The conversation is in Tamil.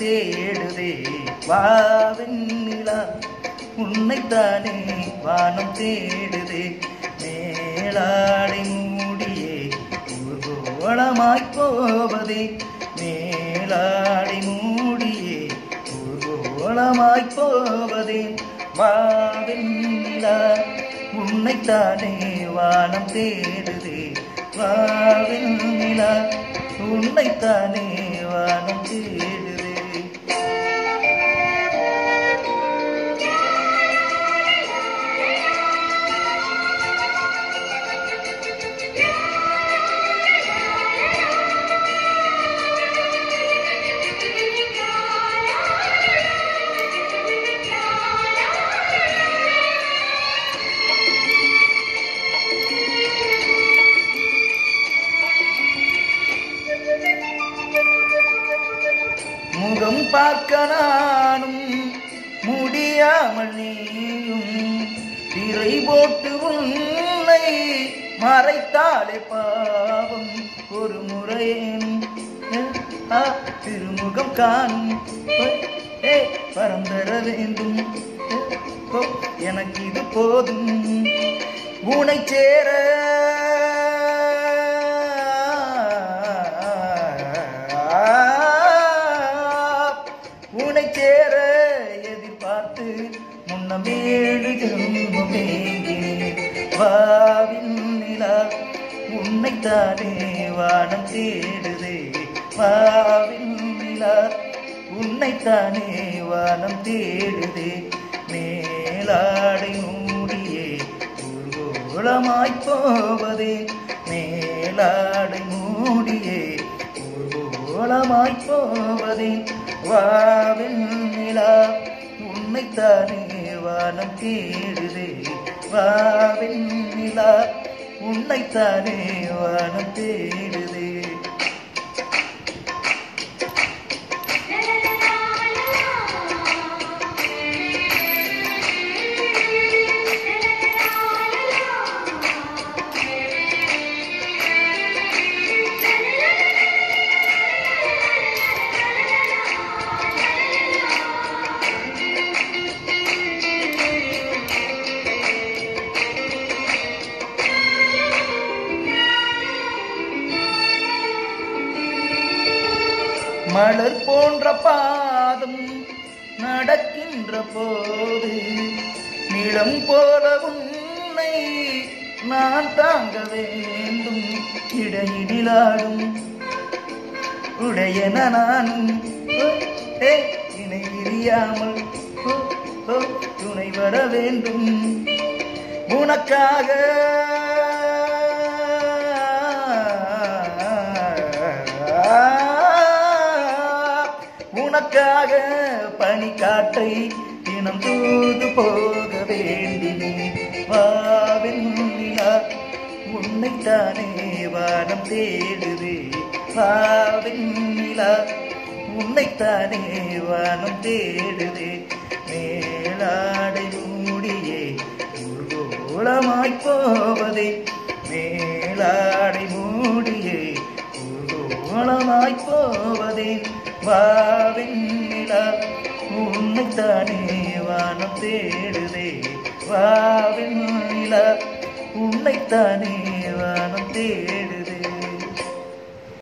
தேடுதே வாவெண்ணிலா உன்னைத்தானே வானம் தேடுதே மேலாடை மூடியே ஊர்கோளமாய்ப் போவதே மேலாடை மூடியே ஊர்கோளமாய்ப் போவதே வாவெண்ணிலா உன்னைத்தானே வானம் தேடுதே வாவெண்ணிலா உன்னைத்தானே வானம் தேடுதே முகம் பார்க்க நானும் முடியாமல் நீயும் திரை போட்டு உன்னை மறைத்தாலே பாவம் ஒரு முறையேனும் ஆ, திருமுகம் காணும் ஏ பரந்தர வேண்டும் ஓ, எனக்கு இது போதும் உனை சேர உனை சேர எதிர்பார்த்து முன்னமேடு ஜென்மமேங்கினேன் வாவின் நிலா உன்னைத்தானே வானம் தேடுதே வாவின் நிலா உன்னைத்தானே வானம் தேடுதே மேலாடை மூடியே ஊர்கோளமாய்ப் போவதே மேலாடை மூடியே ஊர்கோளமாய்ப் போவதே வாவில் நிலா உன்னைத்தானே வானம் தேடுதே வாவில் நிலா உன்னைத்தானே வானம் தேடுதே மலர் போன்ற பாதம் நடக்கின்ற போது நிலம் போல உன்னை நான் தாங்க வேண்டும் இடையிலாடும் உடையன நானும் ஓ, ஏ, இணை விரியாமல் ஓ, ஓ, துணை வர வேண்டும் உனக்காக உனக்காக பனிக்காட்டை தினம் தூது போக வேண்டினேன் வாவெண்ணிலா உன்னைத்தானே வானம் தேடுதே வாவெண்ணிலா உன்னைத்தானே வானம் தேடுதே மேலாடை மூடியே ஊர்கோளமாய்ப் போவதே மேலாடை மூடியே ஊர்கோளமாய்ப் போவதே வாவெண்ணிலா உன்னைத்தானே வானம் தேடுதே வாவெண்ணிலா உன்னைத்தானே வானம் தேடுதே